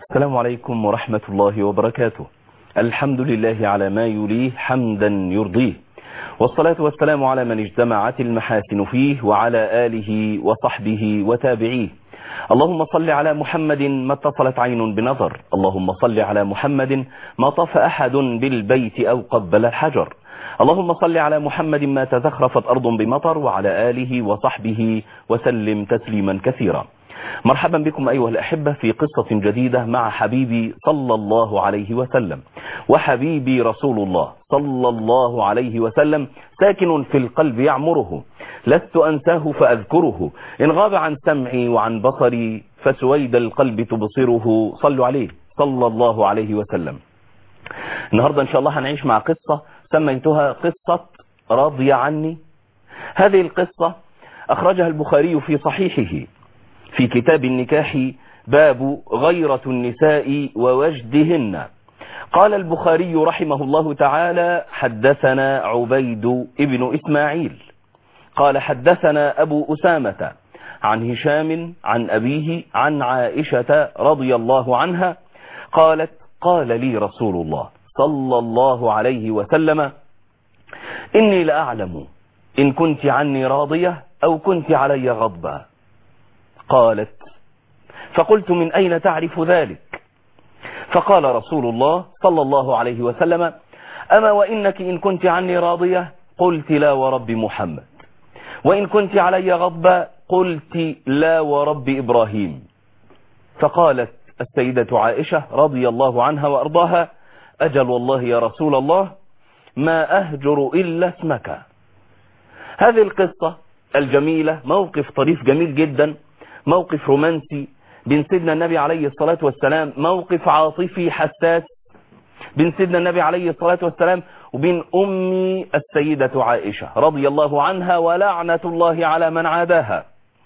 السلام عليكم ورحمة الله وبركاته الحمد لله على ما يليه حمدا يرضيه والصلاة والسلام على من اجتمعت المحاسن فيه وعلى آله وصحبه وتابعيه اللهم صل على محمد ما اتصلت عين بنظر اللهم صل على محمد ما طاف أحد بالبيت أو قبل الحجر اللهم صل على محمد ما تزخرفت أرض بمطر وعلى آله وصحبه وسلم تسليما كثيرا مرحبا بكم أيها الأحبة في قصة جديدة مع حبيبي صلى الله عليه وسلم وحبيبي رسول الله صلى الله عليه وسلم ساكن في القلب يعمره لست أنساه فأذكره إن غاب عن سمعي وعن بصري فسويد القلب تبصره صلوا عليه صلى الله عليه وسلم النهاردة إن شاء الله هنعيش مع قصة سميتها قصة راضي عني هذه القصة أخرجها البخاري في صحيحه في كتاب النكاح باب غيرة النساء ووجدهن قال البخاري رحمه الله تعالى حدثنا عبيد ابن إسماعيل قال حدثنا أبو أسامة عن هشام عن أبيه عن عائشة رضي الله عنها قالت قال لي رسول الله صلى الله عليه وسلم إني لأعلم إن كنت عني راضية أو كنت علي غضبا قالت فقلت من أين تعرف ذلك فقال رسول الله صلى الله عليه وسلم أما وإنك إن كنت عني راضية قلت لا ورب محمد وإن كنت علي غضبا قلت لا ورب إبراهيم فقالت السيدة عائشة رضي الله عنها وأرضاها أجل والله يا رسول الله ما أهجر إلا اسمك هذه القصة الجميلة موقف طريف جميل جدا موقف رومانسي بين سيدنا النبي عليه الصلاة والسلام موقف عاطفي حساس بين سيدنا النبي عليه الصلاة والسلام وبين أمي السيدة عائشة رضي الله عنها ولعنة الله على من عاداها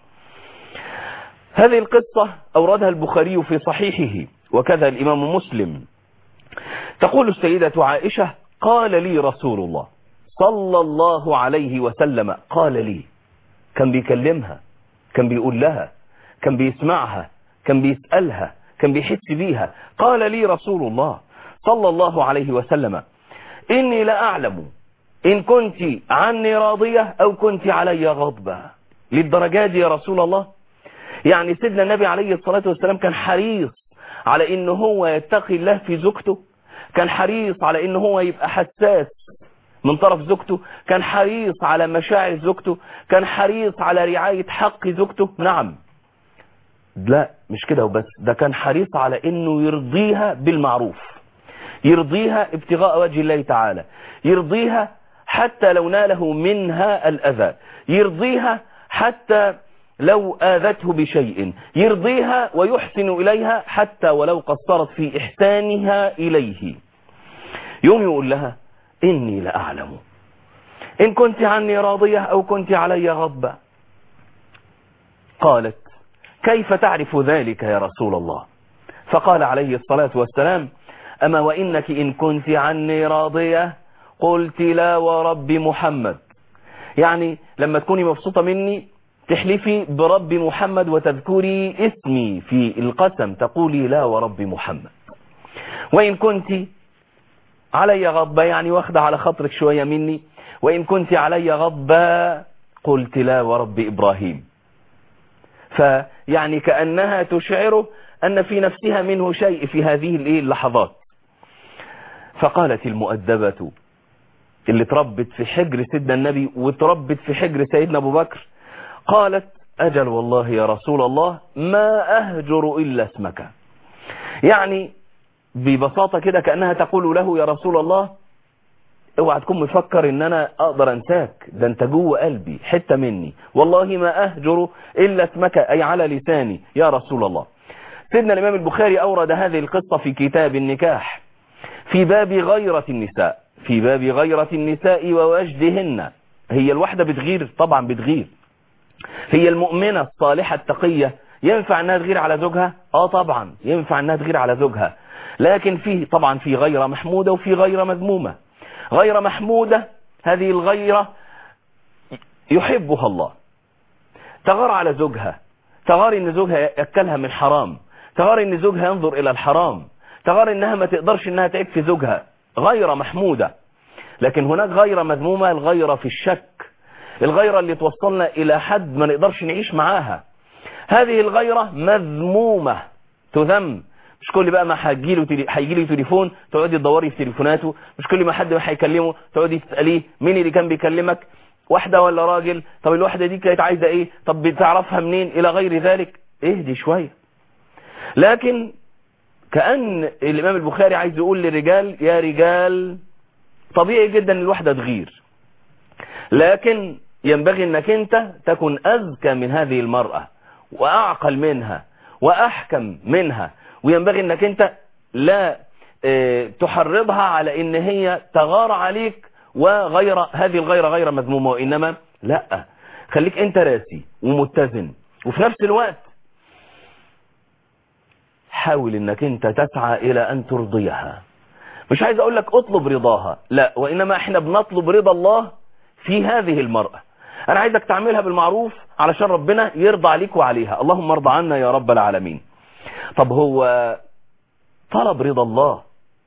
هذه القصة أوردها البخاري في صحيحه وكذا الإمام مسلم تقول السيدة عائشة قال لي رسول الله صلى الله عليه وسلم قال لي كان بيكلمها كان بيقول لها كان بيسمعها كان بيسألها كان بيحس بيها قال لي رسول الله صلى الله عليه وسلم إني لأعلم إن كنت عني راضية أو كنت علي غضبة للدرجات دي يا رسول الله يعني سيدنا النبي عليه الصلاة والسلام كان حريص على إن هو يتقي الله في زوجته كان حريص على إن هو يبقى حساس من طرف زوجته كان حريص على مشاعر زوجته كان حريص على رعاية حق زوجته نعم لا مش كده وبس ده كان حريص على انه يرضيها بالمعروف يرضيها ابتغاء وجه الله تعالى يرضيها حتى لو ناله منها الأذى يرضيها حتى لو آذته بشيء يرضيها ويحسن إليها حتى ولو قصرت في إحسانها إليه يوم يقول لها إني لأعلم إن كنت عني راضية أو كنت علي غضبة قالت كيف تعرف ذلك يا رسول الله فقال عليه الصلاة والسلام أما وإنك إن كنت عني راضية قلت لا ورب محمد يعني لما تكوني مبسوطة مني تحلفي برب محمد وتذكري اسمي في القسم تقولي لا ورب محمد وإن كنت علي غضبة يعني واخدة على خاطرك شوية مني وإن كنت علي غضبة قلت لا ورب إبراهيم فيعني كأنها تشعره أن في نفسها منه شيء في هذه اللحظات فقالت المؤدبة اللي تربت في حجر سيدنا النبي وتربت في حجر سيدنا أبو بكر قالت أجل والله يا رسول الله ما أهجر إلا اسمك يعني ببساطة كده كأنها تقول له يا رسول الله اوعى تكون مفكر ان انا اقدر انساك ده انت جوه قلبي حتة مني والله ما اهجر الا اسمك اي على لساني يا رسول الله سيدنا الامام البخاري اورد هذه القصة في كتاب النكاح في باب غيرة النساء في باب غيرة النساء ووجدهن هي الواحدة بتغير طبعا بتغير هي المؤمنة الصالحة التقية ينفع انها تغير على زوجها اه طبعا ينفع انها تغير على زوجها لكن فيه طبعا في غيرة محمودة وفي غيرة مذمومة غير محمودة هذه الغيرة يحبها الله تغار على زوجها تغار ان زوجها يأكلها من حرام تغار ان زوجها ينظر الى الحرام تغار انها ما تقدرش انها تعيب في زوجها غيرة محمودة لكن هناك غيرة مذمومة الغيرة في الشك الغيرة اللي توصلنا الى حد ما نقدرش نعيش معاها هذه الغيرة مذمومة تذم مش كل بقى ما هيجي له تلي... هيجي له تليفون تقعدي تدوري في تليفوناته مش كل ما حد هيكلمه تقعدي تساليه مين اللي كان بيكلمك واحده ولا راجل طب الواحده دي كانت عايزه ايه طب بتعرفها منين الى غير ذلك اهدي شويه لكن كأن الإمام البخاري عايز يقول للرجال يا رجال طبيعي جدا الواحدة تغير لكن ينبغي انك انت تكون اذكى من هذه المرأة واعقل منها واحكم منها وينبغي انك انت لا اه تحرضها على ان هي تغار عليك وغير هذه الغيرة غير مذمومة وانما لا خليك انت راسي ومتزن وفي نفس الوقت حاول انك انت تسعى الى ان ترضيها مش عايز اقول لك اطلب رضاها لا وانما احنا بنطلب رضا الله في هذه المرأة انا عايزك تعملها بالمعروف علشان ربنا يرضى عليك وعليها اللهم ارضى عنا يا رب العالمين طب هو طلب رضا الله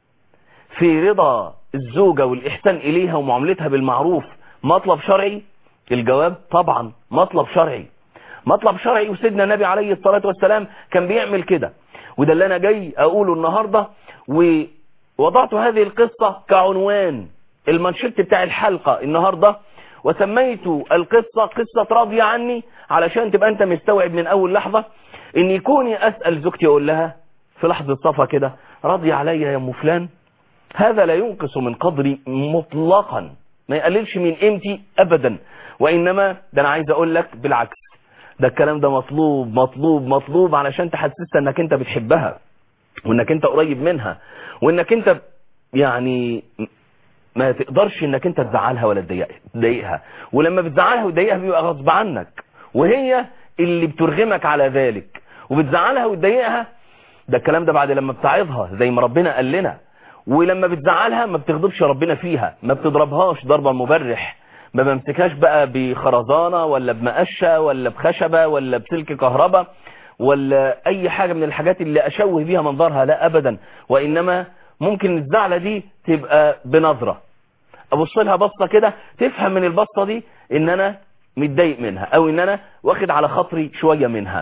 في رضا الزوجة والإحسان إليها ومعاملتها بالمعروف مطلب شرعي الجواب طبعا مطلب شرعي مطلب شرعي وسيدنا النبي عليه الصلاة والسلام كان بيعمل كده وده اللي أنا جاي أقوله النهاردة ووضعت هذه القصة كعنوان المنشط بتاع الحلقة النهاردة وسميت القصة قصة راضية عني علشان تبقى أنت مستوعب من أول لحظة إن يكوني أسأل زوجتي أقول لها في لحظة صفا كده راضي عليا يا أم فلان هذا لا ينقص من قدري مطلقا ما يقللش من قيمتي أبدا وإنما ده أنا عايز أقول لك بالعكس ده الكلام ده مطلوب مطلوب مطلوب علشان تحسسها انك انت بتحبها وانك انت قريب منها وانك انت يعني ما تقدرش انك انت تزعلها ولا تضايقها ولما بتزعلها وتضايقها بيبقى غصب عنك وهي اللي بترغمك على ذلك وبتزعلها وتضايقها ده الكلام ده بعد لما بتعظها زي ما ربنا قال لنا ولما بتزعلها ما بتغضبش ربنا فيها ما بتضربهاش ضربا مبرح ما بمسكهاش بقى بخرزانة ولا بمقشة ولا بخشبة ولا بسلك كهرباء ولا اي حاجة من الحاجات اللي اشوه بيها منظرها لا ابدا وانما ممكن الزعلة دي تبقى بنظرة ابص لها بصة كده تفهم من البصة دي ان انا متضايق منها او ان انا واخد على خاطري شوية منها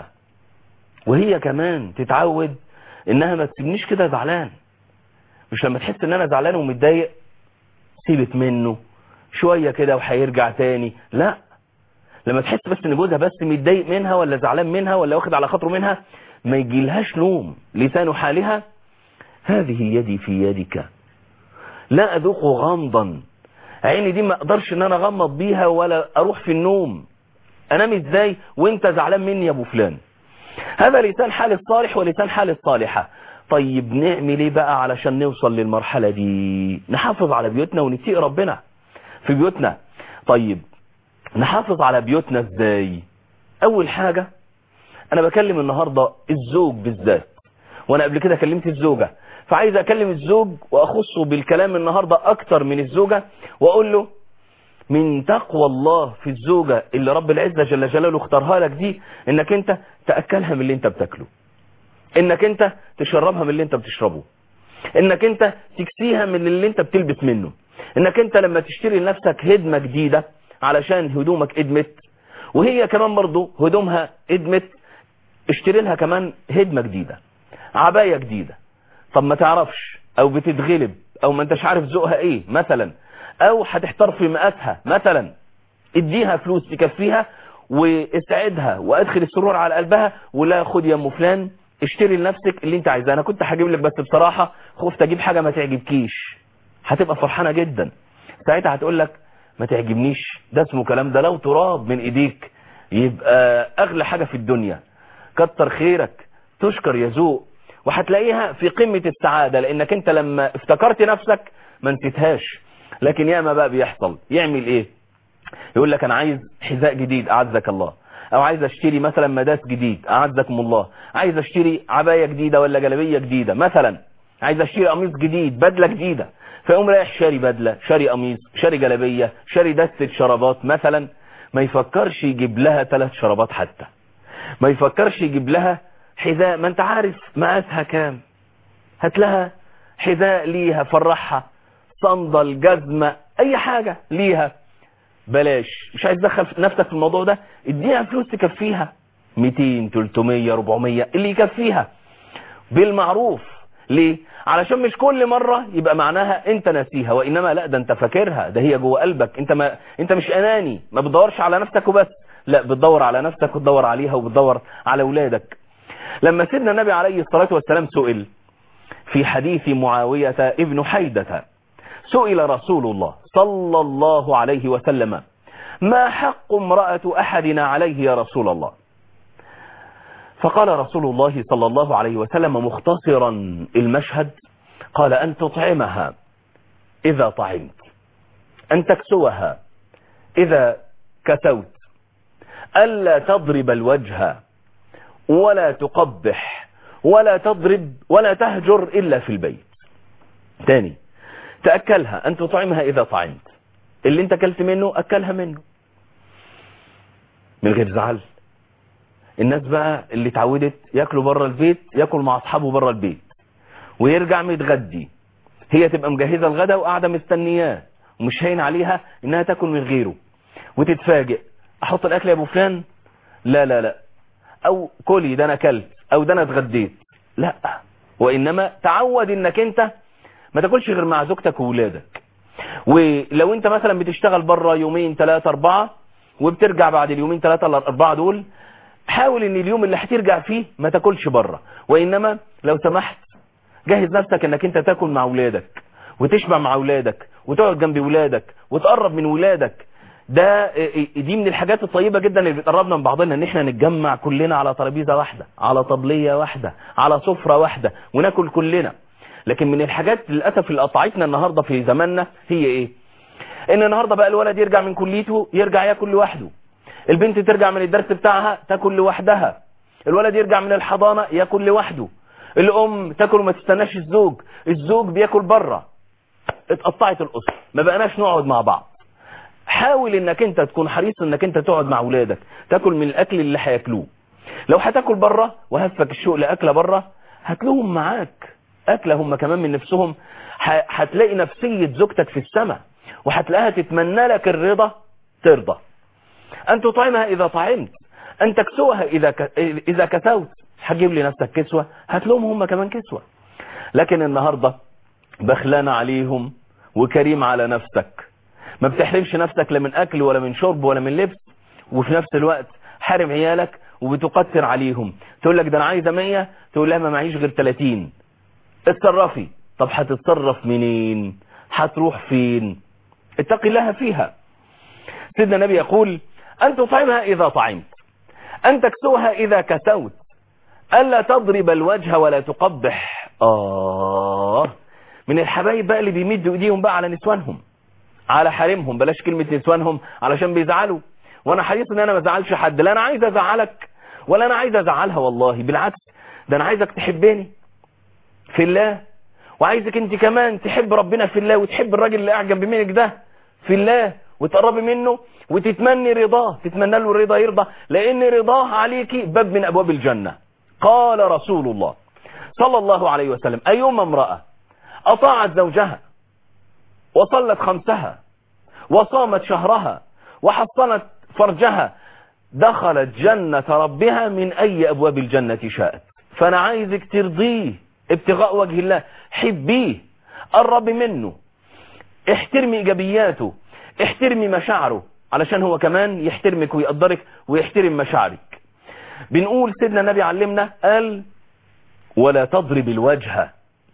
وهي كمان تتعود انها ما تسيبنيش كده زعلان مش لما تحس ان انا زعلان ومتضايق سيبت منه شوية كده وهيرجع تاني لا لما تحس بس ان جوزها بس متضايق منها ولا زعلان منها ولا واخد على خاطره منها ما يجيلهاش نوم لسان حالها هذه يدي في يدك لا اذوق غمضا عيني دي ما اقدرش ان انا اغمض بيها ولا اروح في النوم انام ازاي وانت زعلان مني يا ابو فلان هذا لسان حال الصالح ولسان حال الصالحة طيب نعمل ايه بقى علشان نوصل للمرحلة دي نحافظ على بيوتنا ونتقي ربنا في بيوتنا طيب نحافظ على بيوتنا ازاي اول حاجة انا بكلم النهاردة الزوج بالذات وانا قبل كده كلمت الزوجة فعايز اكلم الزوج واخصه بالكلام النهاردة اكتر من الزوجة واقول له من تقوى الله في الزوجة اللي رب العزة جل جلاله اختارها لك دي انك انت تأكلها من اللي انت بتاكله انك انت تشربها من اللي انت بتشربه انك انت تكسيها من اللي انت بتلبس منه انك انت لما تشتري لنفسك هدمة جديدة علشان هدومك ادمت وهي كمان برضو هدومها ادمت اشتري لها كمان هدمة جديدة عباية جديدة طب ما تعرفش او بتتغلب او ما انتش عارف ذوقها ايه مثلا او هتحتار في مقاسها مثلا اديها فلوس تكفيها واسعدها وادخل السرور على قلبها ولا خد يا ام فلان اشتري لنفسك اللي انت عايزاه انا كنت هجيب لك بس بصراحة خفت اجيب حاجة ما تعجبكيش هتبقى فرحانة جدا ساعتها هتقول لك ما تعجبنيش ده اسمه كلام ده لو تراب من ايديك يبقى اغلى حاجة في الدنيا كتر خيرك تشكر يا ذوق وهتلاقيها في قمة السعادة لانك انت لما افتكرت نفسك ما نسيتهاش لكن ياما بقى بيحصل يعمل ايه يقول لك انا عايز حذاء جديد اعزك الله او عايز اشتري مثلا مداس جديد اعزكم الله عايز اشتري عباية جديدة ولا جلبية جديدة مثلا عايز اشتري قميص جديد بدلة جديدة فيقوم رايح شاري بدلة شاري قميص شاري جلبية شاري دستة شرابات مثلا ما يفكرش يجيب لها ثلاث شرابات حتى ما يفكرش يجيب لها حذاء ما انت عارف مقاسها كام هات لها حذاء ليها فرحها صندل جزمة اي حاجة ليها بلاش مش عايز تدخل نفسك في الموضوع ده اديها فلوس تكفيها 200 300 400 اللي يكفيها بالمعروف ليه علشان مش كل مرة يبقى معناها انت ناسيها وانما لا ده انت فاكرها ده هي جوه قلبك انت ما انت مش اناني ما بتدورش على نفسك وبس لا بتدور على نفسك وتدور عليها وبتدور على اولادك لما سيدنا النبي عليه الصلاة والسلام سئل في حديث معاوية ابن حيدة سئل رسول الله صلى الله عليه وسلم ما حق امرأة أحدنا عليه يا رسول الله فقال رسول الله صلى الله عليه وسلم مختصرا المشهد قال أن تطعمها إذا طعمت أن تكسوها إذا كسوت ألا تضرب الوجه ولا تقبح ولا تضرب ولا تهجر إلا في البيت تاني تأكلها أن تطعمها إذا طعمت اللي انت أكلت منه أكلها منه من غير زعل الناس بقى اللي اتعودت ياكلوا بره البيت ياكل مع اصحابه بره البيت ويرجع متغدي هي تبقى مجهزه الغدا وقاعده مستنياه ومش هين عليها انها تاكل من غيره وتتفاجئ احط الاكل يا ابو فلان لا لا لا او كلي ده انا اكلت او ده انا اتغديت لا وانما تعود انك انت ما تاكلش غير مع زوجتك وولادك ولو انت مثلا بتشتغل بره يومين ثلاثة اربعة وبترجع بعد اليومين ثلاثة الاربعة دول حاول ان اليوم اللي هترجع فيه ما تاكلش بره وانما لو سمحت جهز نفسك انك انت تاكل مع ولادك وتشبع مع ولادك وتقعد جنب ولادك وتقرب من ولادك ده دي من الحاجات الطيبة جدا اللي بتقربنا من بعضنا ان احنا نتجمع كلنا على ترابيزة واحدة على طبلية واحدة على سفرة واحدة وناكل كلنا لكن من الحاجات للأسف اللي قطعتنا النهاردة في زماننا هي ايه ان النهاردة بقى الولد يرجع من كليته يرجع ياكل لوحده البنت ترجع من الدرس بتاعها تاكل لوحدها الولد يرجع من الحضانة ياكل لوحده الام تاكل وما تستناش الزوج الزوج بياكل بره اتقطعت الاسره ما بقناش نقعد مع بعض حاول انك انت تكون حريص انك انت تقعد مع اولادك تاكل من الاكل اللي هياكلوه لو هتاكل بره وهفك الشوق لاكله بره هات لهم معاك اكله هم كمان من نفسهم هتلاقي نفسيه زوجتك في السماء وهتلاقيها تتمنى لك الرضا ترضى أن تطعمها إذا طعمت أن تكسوها إذا ك... إذا كسوت هتجيب لنفسك كسوة هات لهم هم كمان كسوة لكن النهاردة بخلان عليهم وكريم على نفسك ما بتحرمش نفسك لا من أكل ولا من شرب ولا من لبس وفي نفس الوقت حارم عيالك وبتقتر عليهم تقول لك ده أنا عايزة 100 تقول لها ما معيش غير 30 اتصرفي طب هتتصرف منين هتروح فين اتقي الله فيها سيدنا النبي يقول أن تطعمها إذا طعمت أن تكسوها إذا كسوت ألا تضرب الوجه ولا تقبح آه من الحبايب بقى اللي بيمدوا إيديهم بقى على نسوانهم على حريمهم بلاش كلمة نسوانهم علشان بيزعلوا وأنا حريص إن أنا ما ازعلش حد لا أنا عايز أزعلك ولا أنا عايز أزعلها والله بالعكس ده أنا عايزك تحبني في الله وعايزك أنت كمان تحب ربنا في الله وتحب الراجل اللي قاعد جنب منك ده في الله وتقربي منه وتتمني رضاه تتمنى له الرضا يرضى لان رضاه عليك باب من ابواب الجنة قال رسول الله صلى الله عليه وسلم ايما امرأة اطاعت زوجها وصلت خمسها وصامت شهرها وحصنت فرجها دخلت جنة ربها من اي ابواب الجنة شاءت فانا عايزك ترضيه ابتغاء وجه الله حبيه قربي منه احترمي ايجابياته احترمي مشاعره علشان هو كمان يحترمك ويقدرك ويحترم مشاعرك بنقول سيدنا النبي علمنا قال ولا تضرب الوجه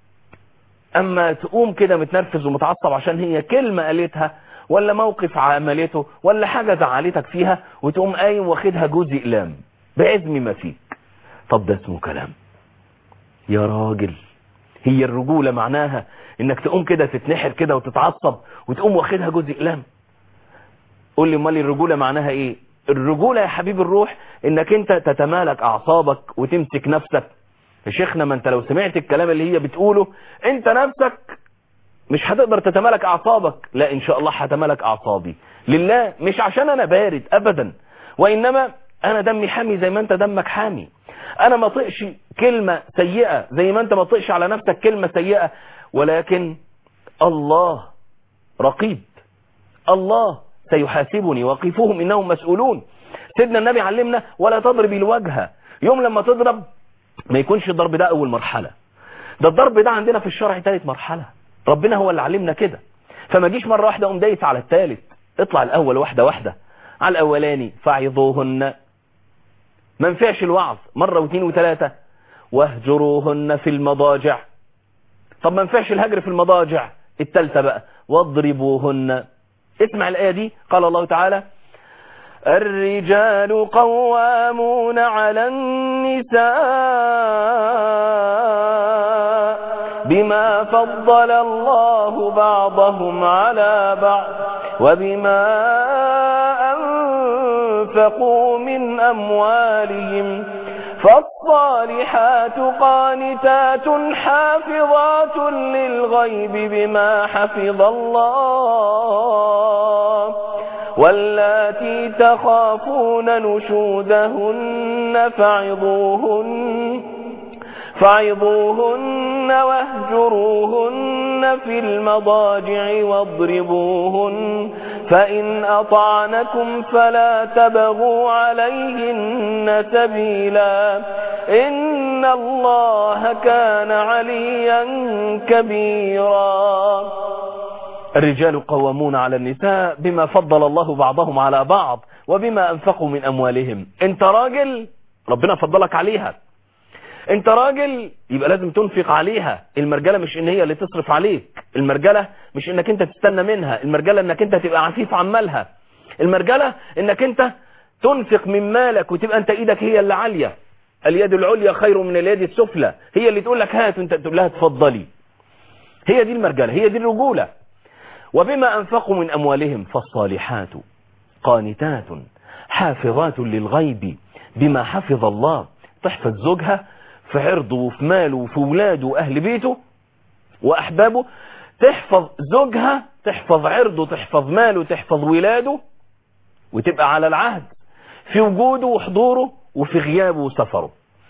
اما تقوم كده متنرفز ومتعصب عشان هي كلمة قالتها ولا موقف عملته ولا حاجة زعلتك فيها وتقوم قايم واخدها جوز اقلام بعزم ما فيك طب ده اسمه كلام يا راجل هي الرجولة معناها انك تقوم كده تتنحر كده وتتعصب وتقوم واخدها جوز اقلام قول لي امال الرجولة معناها ايه الرجولة يا حبيب الروح انك انت تتمالك اعصابك وتمسك نفسك يا شيخنا ما انت لو سمعت الكلام اللي هي بتقوله انت نفسك مش هتقدر تتمالك اعصابك لا ان شاء الله هتمالك اعصابي لله مش عشان انا بارد ابدا وانما انا دمي حامي زي ما انت دمك حامي انا ما طقش كلمة سيئة زي ما انت ما طقش على نفسك كلمة سيئة ولكن الله رقيب الله سيحاسبني وقفوهم انهم مسؤولون سيدنا النبي علمنا ولا تضرب الوجه يوم لما تضرب ما يكونش الضرب ده اول مرحلة ده الضرب ده عندنا في الشرع ثالث مرحلة ربنا هو اللي علمنا كده فما جيش مرة واحدة قوم دايس على الثالث اطلع الاول واحدة واحدة على الاولاني فعظوهن ما نفعش الوعظ مرة واثنين وثلاثة واهجروهن في المضاجع طب ما نفعش الهجر في المضاجع الثالثة بقى واضربوهن اسمع الآية دي قال الله تعالى الرجال قوامون على النساء بما فضل الله بعضهم على بعض وبما أنفقوا من أموالهم فالصالحات قانتات حافظات للغيب بما حفظ الله واللاتي تخافون نشوزهن فعظوهن فعظوهن واهجروهن في المضاجع واضربوهن فإن أطعنكم فلا تبغوا عليهن سبيلا إن الله كان عليا كبيرا الرجال قوامون على النساء بما فضل الله بعضهم على بعض وبما أنفقوا من أموالهم انت راجل ربنا فضلك عليها انت راجل يبقى لازم تنفق عليها المرجلة مش ان هي اللي تصرف عليك المرجلة مش انك انت تستنى منها المرجلة انك انت تبقى عفيف عن مالها المرجلة انك انت تنفق من مالك وتبقى انت ايدك هي اللي عالية اليد العليا خير من اليد السفلى هي اللي تقول لك هات وانت تقول لها تفضلي هي دي المرجلة هي دي الرجولة وبما أنفقوا من أموالهم فالصالحات قانتات حافظات للغيب بما حفظ الله تحفظ زوجها في عرضه وفي ماله وفي ولاده وأهل بيته وأحبابه تحفظ زوجها تحفظ عرضه تحفظ ماله تحفظ ولاده وتبقى على العهد في وجوده وحضوره وفي غيابه وسفره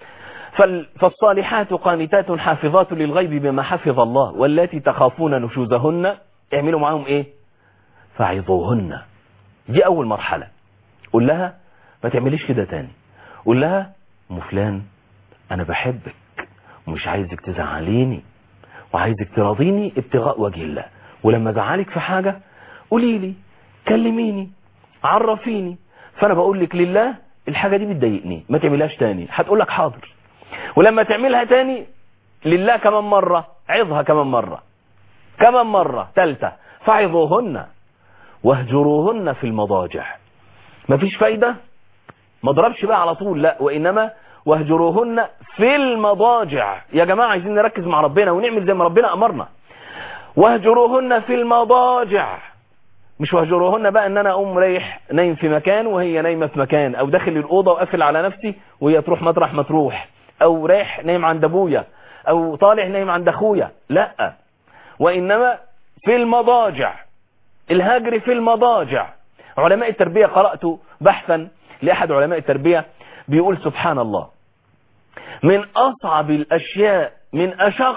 فالصالحات قانتات حافظات للغيب بما حفظ الله والتي تخافون نشوزهن اعملوا معاهم ايه فعظوهن دي اول مرحلة قول لها ما تعمليش كده تاني قول لها ام فلان انا بحبك ومش عايزك تزعليني وعايزك تراضيني ابتغاء وجه الله ولما ازعلك في حاجة قولي لي كلميني عرفيني فانا بقول لك لله الحاجة دي بتضايقني ما تعملهاش تاني هتقول لك حاضر ولما تعملها تاني لله كمان مرة عظها كمان مرة كمان مرة ثالثة فعظوهن واهجروهن في المضاجع مفيش فايدة ما اضربش بقى على طول لا وإنما واهجروهن في المضاجع يا جماعة عايزين نركز مع ربنا ونعمل زي ما ربنا أمرنا واهجروهن في المضاجع مش واهجروهن بقى ان انا اقوم رايح نايم في مكان وهي نايمة في مكان او داخل الأوضة وقافل على نفسي وهي تروح مطرح ما تروح او رايح نايم عند ابويا او طالع نايم عند اخويا لا وإنما في المضاجع الهجر في المضاجع علماء التربية قرأت بحثا لأحد علماء التربية بيقول سبحان الله من أصعب الأشياء من أشق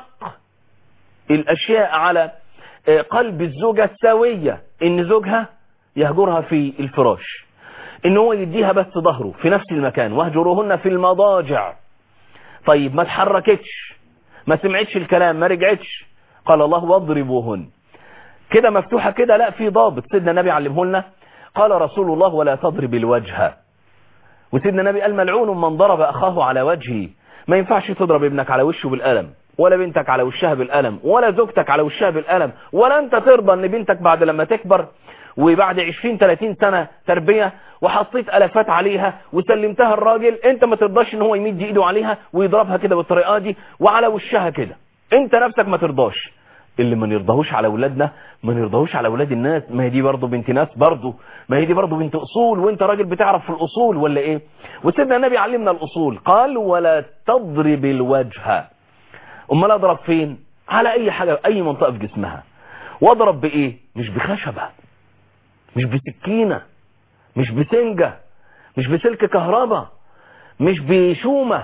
الأشياء على قلب الزوجة السوية إن زوجها يهجرها في الفراش إن هو يديها بس ظهره في نفس المكان واهجروهن في المضاجع طيب ما تحركتش ما سمعتش الكلام ما رجعتش قال الله واضربوهن كده مفتوحة كده لا في ضابط سيدنا النبي علمه لنا قال رسول الله ولا تضرب الوجه وسيدنا النبي قال ملعون من ضرب أخاه على وجهه ما ينفعش تضرب ابنك على وشه بالقلم ولا بنتك على وشها بالقلم ولا زوجتك على وشها بالقلم ولا انت ترضى ان بنتك بعد لما تكبر وبعد 20 30 سنة تربية وحطيت ألفات عليها وسلمتها الراجل انت ما ترضاش ان هو يمد ايده عليها ويضربها كده بالطريقة دي وعلى وشها كده انت نفسك ما ترضاش اللي ما نرضاهوش على اولادنا ما نرضاهوش على اولاد الناس ما هي دي برضه بنت ناس برضه ما هي دي برضه بنت اصول وانت راجل بتعرف في الاصول ولا ايه وسيدنا النبي علمنا الاصول قال ولا تضرب الوجه امال اضرب فين على اي حاجة اي منطقة في جسمها واضرب بايه مش بخشبة مش بسكينة مش بسنجة مش بسلك كهرباء مش بشومة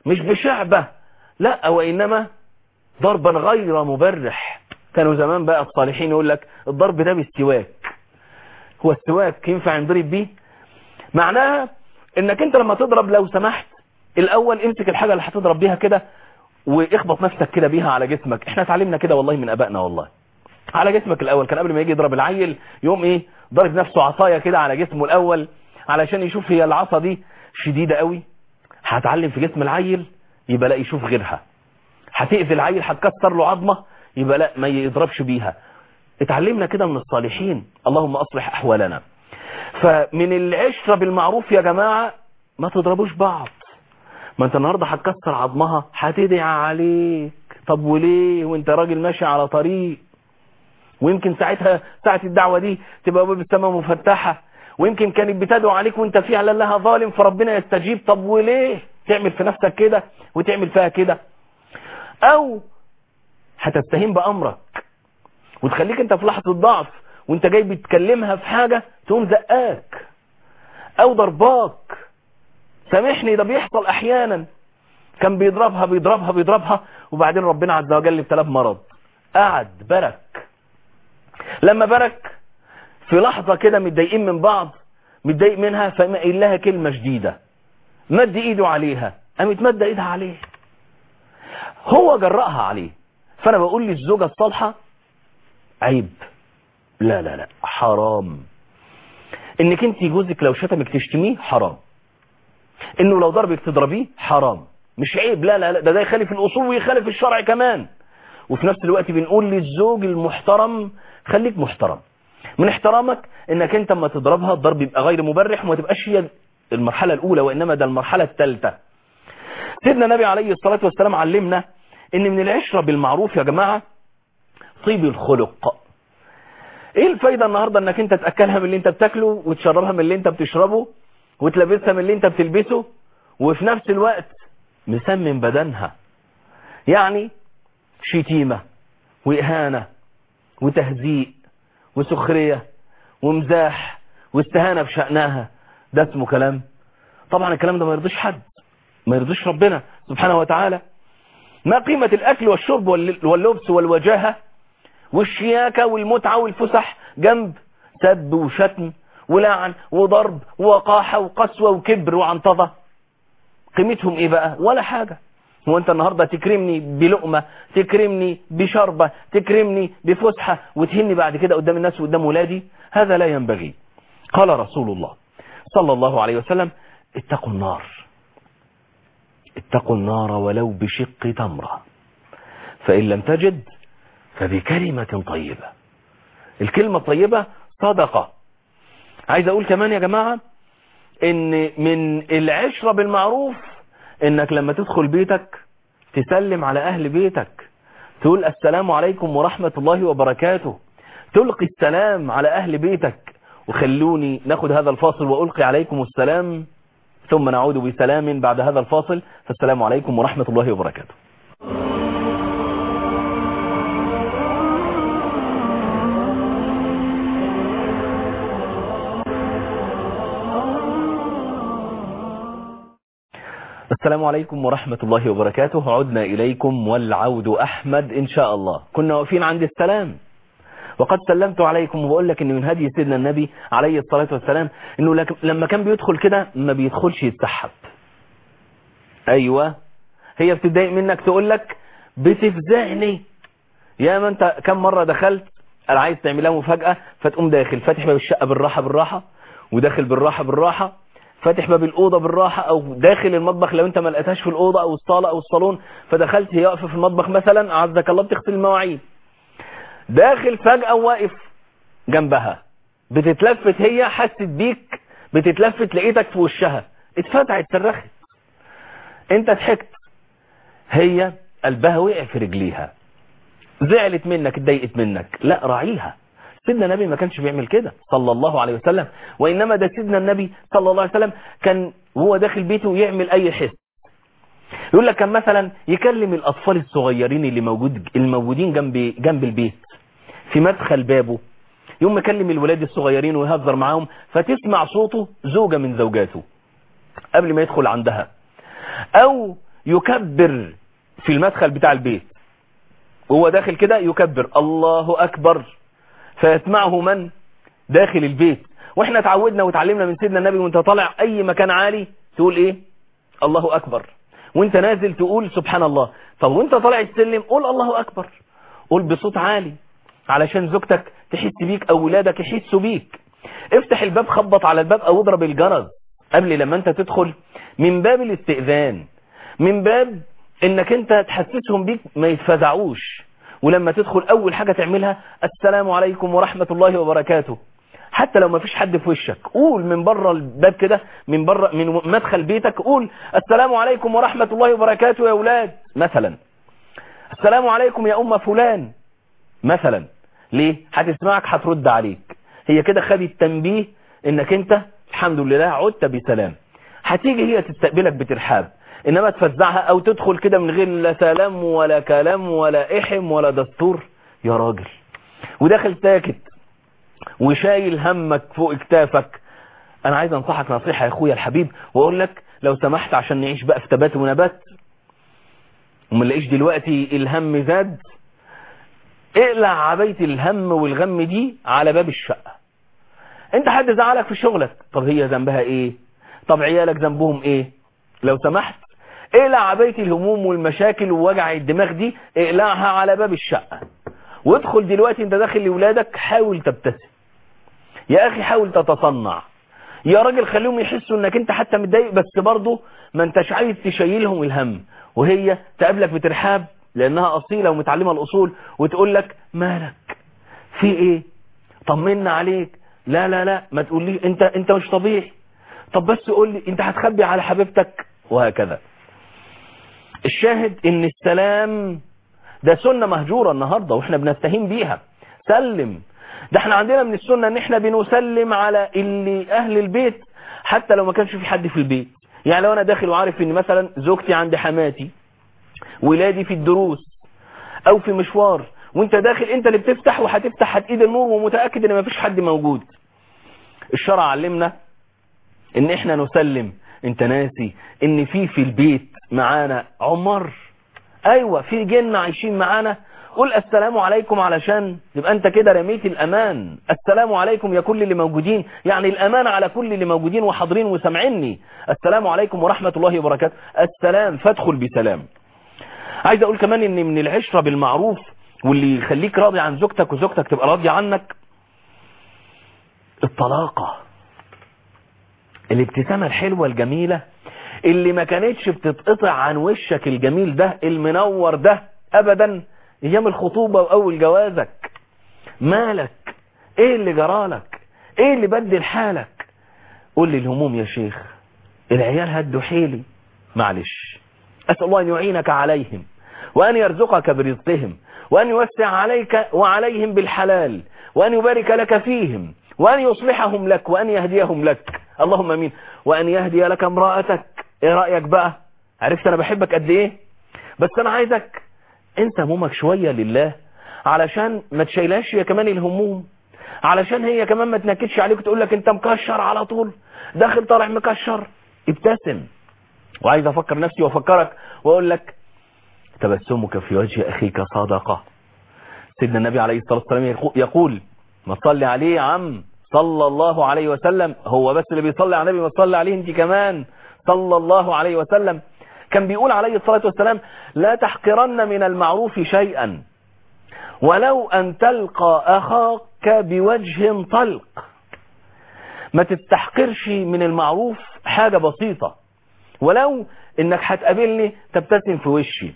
مش بشعبة لا وإنما ضربا غير مبرح كانوا زمان بقى الصالحين يقول لك الضرب ده بالسواك هو السواك ينفع ينضرب بيه معناها انك انت لما تضرب لو سمحت الاول امسك الحاجة اللي هتضرب بيها كده واخبط نفسك كده بيها على جسمك احنا اتعلمنا كده والله من ابائنا والله على جسمك الاول كان قبل ما يجي يضرب العيل يوم ايه ضرب نفسه عصايه كده على جسمه الاول علشان يشوف هي العصا دي شديده قوي هتعلم في جسم العيل يبقى لا يشوف غيرها هتقفل العيل هتكسر له عظمه يبقى لا ما يضربش بيها اتعلمنا كده من الصالحين اللهم اصلح احوالنا فمن العشره بالمعروف يا جماعه ما تضربوش بعض ما انت النهارده هتكسر عظمها هتدعي عليك طب وليه وانت راجل ماشي على طريق ويمكن ساعتها ساعة الدعوة دي تبقى باب السماء مفتحة ويمكن كانت بتدعو عليك وانت فعلا لها ظالم فربنا يستجيب طب وليه تعمل في نفسك كده وتعمل فيها كده او هتستهين بأمرك وتخليك انت في لحظة ضعف وانت جاي بتكلمها في حاجة تقوم زقاك او ضرباك سامحني ده بيحصل احيانا كان بيضربها بيضربها بيضربها وبعدين ربنا عز وجل ابتلاه بمرض قعد برك لما برك في لحظة كده متضايقين من بعض متضايق منها فقام قايل لها كلمة جديدة مد ايده عليها قامت مد ايدها عليه هو جرأها عليه فانا بقول للزوجة الصالحة عيب لا لا لا حرام انك انت جوزك لو شتمك تشتميه حرام انه لو ضربك تضربيه حرام مش عيب لا لا لا ده ده يخالف الاصول ويخالف الشرع كمان وفي نفس الوقت بنقول للزوج المحترم خليك محترم من احترامك انك انت اما تضربها الضرب يبقى غير مبرح وما تبقاش هي المرحلة الاولى وانما ده المرحلة الثالثة سيدنا النبي عليه الصلاة والسلام علمنا ان من العشرة بالمعروف يا جماعة طيب الخلق ايه الفايدة النهاردة انك انت تأكلها من اللي انت بتاكله وتشربها من اللي انت بتشربه وتلبسها من اللي انت بتلبسه وفي نفس الوقت مسمم بدنها يعني شتيمة وإهانة وتهزيء وسخرية ومزاح واستهانة بشأنها ده اسمه كلام طبعا الكلام ده ما يرضيش حد ما يرضيش ربنا سبحانه وتعالى ما قيمة الأكل والشرب واللبس والوجاهة والشياكة والمتعة والفسح جنب سب وشتم ولعن وضرب ووقاحة وقسوة وكبر وعنطظة قيمتهم ايه بقى ولا حاجة هو انت النهاردة تكرمني بلقمة تكرمني بشربة تكرمني بفسحة وتهني بعد كده قدام الناس وقدام ولادي هذا لا ينبغي قال رسول الله صلى الله عليه وسلم اتقوا النار اتقوا النار ولو بشق تمرة فإن لم تجد فبكلمة طيبة الكلمة الطيبة صدقة عايز اقول كمان يا جماعة ان من العشرة بالمعروف انك لما تدخل بيتك تسلم على اهل بيتك تقول السلام عليكم ورحمة الله وبركاته تلقي السلام على اهل بيتك وخلوني ناخد هذا الفاصل والقي عليكم السلام ثم نعود بسلام بعد هذا الفاصل فالسلام عليكم ورحمة الله وبركاته السلام عليكم ورحمة الله وبركاته عدنا إليكم والعود أحمد إن شاء الله كنا واقفين عند السلام وقد سلمت عليكم وبقول لك ان من هدي سيدنا النبي عليه الصلاة والسلام انه لك لما كان بيدخل كده ما بيدخلش يتسحب ايوه هي بتضايق منك تقول لك بتفزعني يا ما انت كم مرة دخلت انا عايز تعملها مفاجأة فتقوم داخل فاتح باب الشقة بالراحة بالراحة وداخل بالراحة بالراحة فاتح باب الأوضة بالراحة أو داخل المطبخ لو أنت ما لقيتهاش في الأوضة أو الصالة أو الصالون فدخلت هي واقفة في المطبخ مثلا أعزك الله بتغسل المواعين داخل فجأة واقف جنبها بتتلفت هي حست بيك بتتلفت لقيتك في وشها اتفتحت صرخت انت ضحكت هي قلبها وقع في رجليها زعلت منك اتضايقت منك لا راعيها سيدنا النبي ما كانش بيعمل كده صلى الله عليه وسلم وإنما ده سيدنا النبي صلى الله عليه وسلم كان وهو داخل بيته يعمل أي حس يقول لك كان مثلا يكلم الأطفال الصغيرين اللي موجود الموجودين جنب جنب البيت في مدخل بابه يوم يكلم الولاد الصغيرين ويهزر معاهم فتسمع صوته زوجة من زوجاته قبل ما يدخل عندها أو يكبر في المدخل بتاع البيت وهو داخل كده يكبر الله أكبر فيسمعه من داخل البيت واحنا اتعودنا وتعلمنا من سيدنا النبي وانت طالع اي مكان عالي تقول ايه الله اكبر وانت نازل تقول سبحان الله طب وانت طالع السلم قول الله اكبر قول بصوت عالي علشان زوجتك تحس بيك او ولادك يحسوا بيك افتح الباب خبط على الباب او اضرب الجرس قبل لما انت تدخل من باب الاستئذان من باب انك انت تحسسهم بيك ما يتفزعوش ولما تدخل اول حاجة تعملها السلام عليكم ورحمة الله وبركاته حتى لو ما فيش حد في وشك قول من بره الباب كده من بره من مدخل بيتك قول السلام عليكم ورحمة الله وبركاته يا اولاد مثلا السلام عليكم يا ام فلان مثلا ليه هتسمعك هترد عليك هي كده خدت تنبيه انك انت الحمد لله عدت بسلام هتيجي هي تستقبلك بترحاب انما تفزعها او تدخل كده من غير لا سلام ولا كلام ولا احم ولا دستور يا راجل وداخل ساكت وشايل همك فوق اكتافك انا عايز انصحك نصيحة يا اخويا الحبيب واقول لك لو سمحت عشان نعيش بقى في تبات ونبات وما نلاقيش دلوقتي الهم زاد اقلع عباية الهم والغم دي على باب الشقة انت حد زعلك في شغلك طب هي ذنبها ايه طب عيالك ذنبهم ايه لو سمحت اقلع عباية الهموم والمشاكل ووجع الدماغ دي اقلعها على باب الشقة وادخل دلوقتي انت داخل لولادك حاول تبتسم يا اخي حاول تتصنع يا راجل خليهم يحسوا انك انت حتى متضايق بس برضه ما انتش عايز تشيلهم الهم وهي تقابلك بترحاب لانها اصيلة ومتعلمة الاصول وتقول لك مالك في ايه طمنا عليك لا لا لا ما تقول لي انت انت مش طبيعي طب بس قول لي انت هتخبي على حبيبتك وهكذا الشاهد ان السلام ده سنة مهجورة النهاردة واحنا بنستهين بيها سلم ده احنا عندنا من السنة ان احنا بنسلم على اللي اهل البيت حتى لو ما كانش في حد في البيت يعني لو انا داخل وعارف ان مثلا زوجتي عند حماتي ولادي في الدروس او في مشوار وانت داخل انت اللي بتفتح وهتفتح هتقيد النور ومتأكد ان ما فيش حد موجود الشرع علمنا ان احنا نسلم انت ناسي ان في في البيت معانا عمر ايوه في جن عايشين معانا قول السلام عليكم علشان يبقى انت كده رميت الامان السلام عليكم يا كل اللي موجودين يعني الامان على كل اللي موجودين وحاضرين وسامعيني السلام عليكم ورحمة الله وبركاته السلام فادخل بسلام عايز اقول كمان ان من العشرة بالمعروف واللي يخليك راضي عن زوجتك وزوجتك تبقى راضية عنك الطلاقة الابتسامة الحلوة الجميلة اللي ما كانتش بتتقطع عن وشك الجميل ده المنور ده ابدا ايام الخطوبة واول جوازك مالك ايه اللي جرالك ايه اللي بدل حالك قول لي الهموم يا شيخ العيال هدوا حيلي معلش اسأل الله ان يعينك عليهم وان يرزقك برزقهم وان يوسع عليك وعليهم بالحلال وان يبارك لك فيهم وان يصلحهم لك وان يهديهم لك اللهم امين وان يهدي لك امرأتك ايه رأيك بقى عرفت انا بحبك قد ايه بس انا عايزك انت همومك شوية لله علشان ما تشيلهاش هي كمان الهموم علشان هي كمان ما تنكدش عليك وتقول لك انت مكشر على طول داخل طالع مكشر ابتسم وعايز افكر نفسي وافكرك واقول لك تبسمك في وجه اخيك صدقة سيدنا النبي عليه الصلاة والسلام يقول ما تصلي عليه يا عم صلى الله عليه وسلم هو بس اللي بيصلي على النبي ما تصلي عليه انت كمان صلى الله عليه وسلم كان بيقول عليه الصلاة والسلام لا تحقرن من المعروف شيئا ولو أن تلقى أخاك بوجه طلق ما تستحقرش من المعروف حاجة بسيطة ولو انك هتقابلني تبتسم في وشي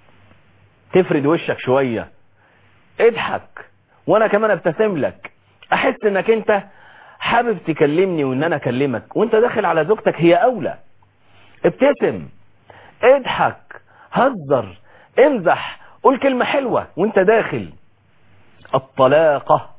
تفرد وشك شوية اضحك وانا كمان ابتسم لك احس انك انت حابب تكلمني وان انا اكلمك وانت داخل على زوجتك هي اولى ابتسم اضحك هزر امزح قول كلمة حلوة وانت داخل الطلاقة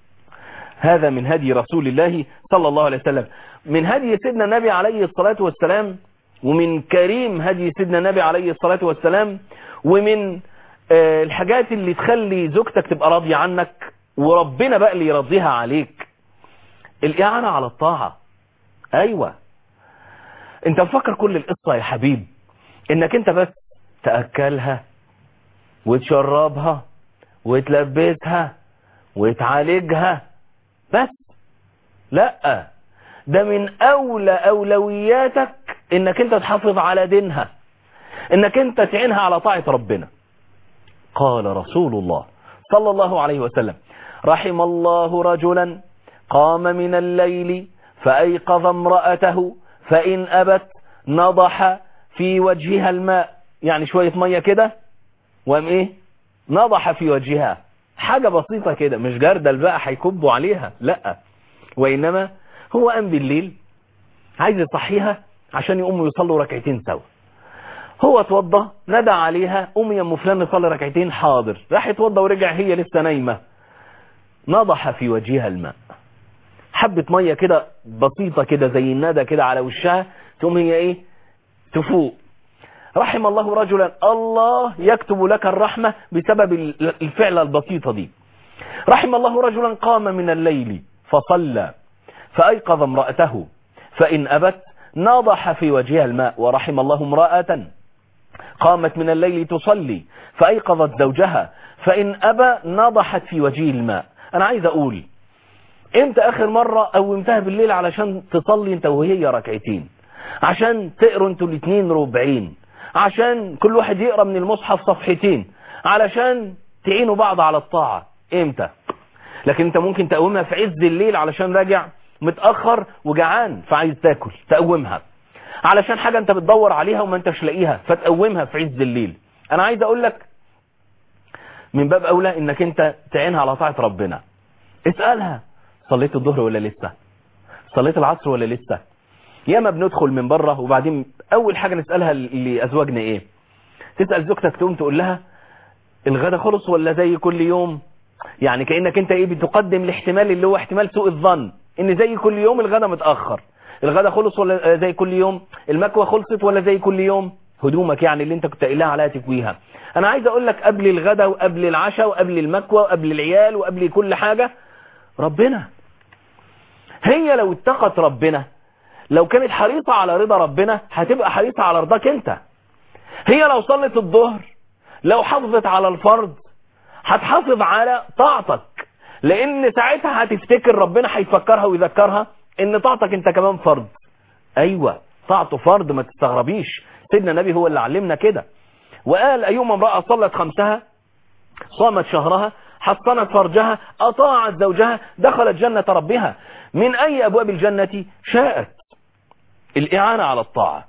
هذا من هدي رسول الله صلى الله عليه وسلم من هدي سيدنا النبي عليه الصلاة والسلام ومن كريم هدي سيدنا النبي عليه الصلاة والسلام ومن الحاجات اللي تخلي زوجتك تبقى راضية عنك وربنا بقى اللي يرضيها عليك الإعانة على الطاعة أيوة انت مفكر كل القصة يا حبيب انك انت بس تأكلها وتشربها وتلبسها وتعالجها بس لا ده من اولى اولوياتك انك انت تحافظ على دينها انك انت تعينها على طاعة ربنا قال رسول الله صلى الله عليه وسلم رحم الله رجلا قام من الليل فأيقظ امرأته فإن أبت نضح في وجهها الماء يعني شوية مية كده وقام ايه نضح في وجهها حاجة بسيطة كده مش جردل بقى هيكبوا عليها لا وإنما هو قام بالليل عايز يصحيها عشان يقوموا يصلوا ركعتين سوا هو اتوضى ندى عليها قومي يا ام فلان نصلي ركعتين حاضر راح يتوضى ورجع هي لسه نايمه نضح في وجهها الماء حبة مية كده بسيطة كده زي الندى كده على وشها تقوم هي ايه تفوق رحم الله رجلا الله يكتب لك الرحمة بسبب الفعلة البسيطة دي رحم الله رجلا قام من الليل فصلى فأيقظ امرأته فإن أبت نضح في وجهها الماء ورحم الله امرأة قامت من الليل تصلي فأيقظت زوجها فإن أبى نضحت في وجهه الماء أنا عايز أقول امتى آخر مرة قومتها بالليل علشان تصلي انت وهي ركعتين عشان تقروا انتوا الاثنين ربعين عشان كل واحد يقرا من المصحف صفحتين علشان تعينوا بعض على الطاعة امتى لكن انت ممكن تقومها في عز الليل علشان راجع متأخر وجعان فعايز تاكل تقومها علشان حاجة انت بتدور عليها وما انتش لاقيها فتقومها في عز الليل انا عايز اقول لك من باب اولى انك انت تعينها على طاعة ربنا اسألها صليت الظهر ولا لسه صليت العصر ولا لسه ياما بندخل من بره وبعدين اول حاجة نسألها لازواجنا ايه تسأل زوجتك تقوم تقول لها الغدا خلص ولا زي كل يوم يعني كأنك انت ايه بتقدم الاحتمال اللي هو احتمال سوء الظن ان زي كل يوم الغدا متأخر الغدا خلص ولا زي كل يوم المكوى خلصت ولا زي كل يوم هدومك يعني اللي انت كنت قايلها عليها تكويها انا عايز اقول لك قبل الغدا وقبل العشاء وقبل المكوى وقبل العيال وقبل كل حاجة ربنا هي لو اتقت ربنا لو كانت حريصة على رضا ربنا هتبقى حريصة على رضاك انت هي لو صلت الظهر لو حافظت على الفرض هتحافظ على طاعتك لان ساعتها هتفتكر ربنا هيفكرها ويذكرها ان طاعتك انت كمان فرض ايوه طاعته فرض ما تستغربيش سيدنا النبي هو اللي علمنا كده وقال ايما امرأة صلت خمسها صامت شهرها حصنت فرجها اطاعت زوجها دخلت جنة ربها من اي ابواب الجنة شاءت الاعانة على الطاعة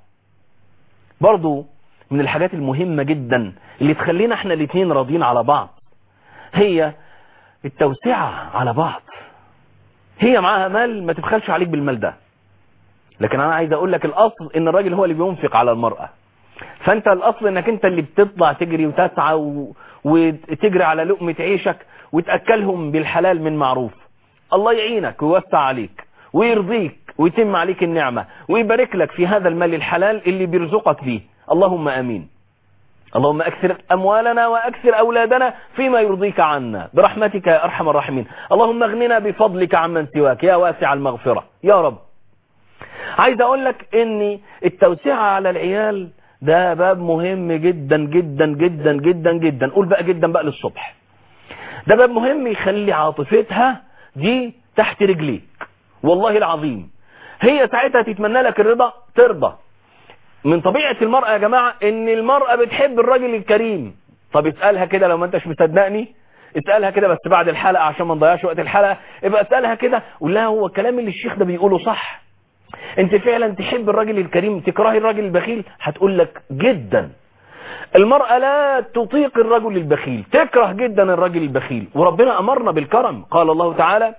برضو من الحاجات المهمة جدا اللي تخلينا احنا الاثنين راضيين على بعض هي التوسعة على بعض هي معاها مال ما تبخلش عليك بالمال ده لكن انا عايز اقول لك الاصل ان الراجل هو اللي بينفق على المرأة فانت الاصل انك انت اللي بتطلع تجري وتسعى و... وتجري على لقمة عيشك وتأكلهم بالحلال من معروف الله يعينك ويوسع عليك ويرضيك ويتم عليك النعمة ويبارك لك في هذا المال الحلال اللي بيرزقك فيه اللهم امين اللهم اكثر اموالنا واكثر اولادنا فيما يرضيك عنا برحمتك يا ارحم الراحمين اللهم اغننا بفضلك عمن سواك يا واسع المغفرة يا رب عايز اقول لك ان التوسعة على العيال ده باب مهم جدا جدا جدا جدا جدا قول بقى جدا بقى للصبح ده باب مهم يخلي عاطفتها دي تحت رجليك والله العظيم هي ساعتها تتمنى لك الرضا ترضى من طبيعة المرأة يا جماعة ان المرأة بتحب الراجل الكريم طب اسألها كده لو ما انتش مصدقني اسألها كده بس بعد الحلقة عشان ما نضيعش وقت الحلقة ابقى اسألها كده قول لها هو الكلام اللي الشيخ ده بيقوله صح انت فعلا تحب الراجل الكريم تكرهي الراجل البخيل هتقول لك جدا المرأة لا تطيق الرجل البخيل تكره جدا الرجل البخيل وربنا امرنا بالكرم قال الله تعالى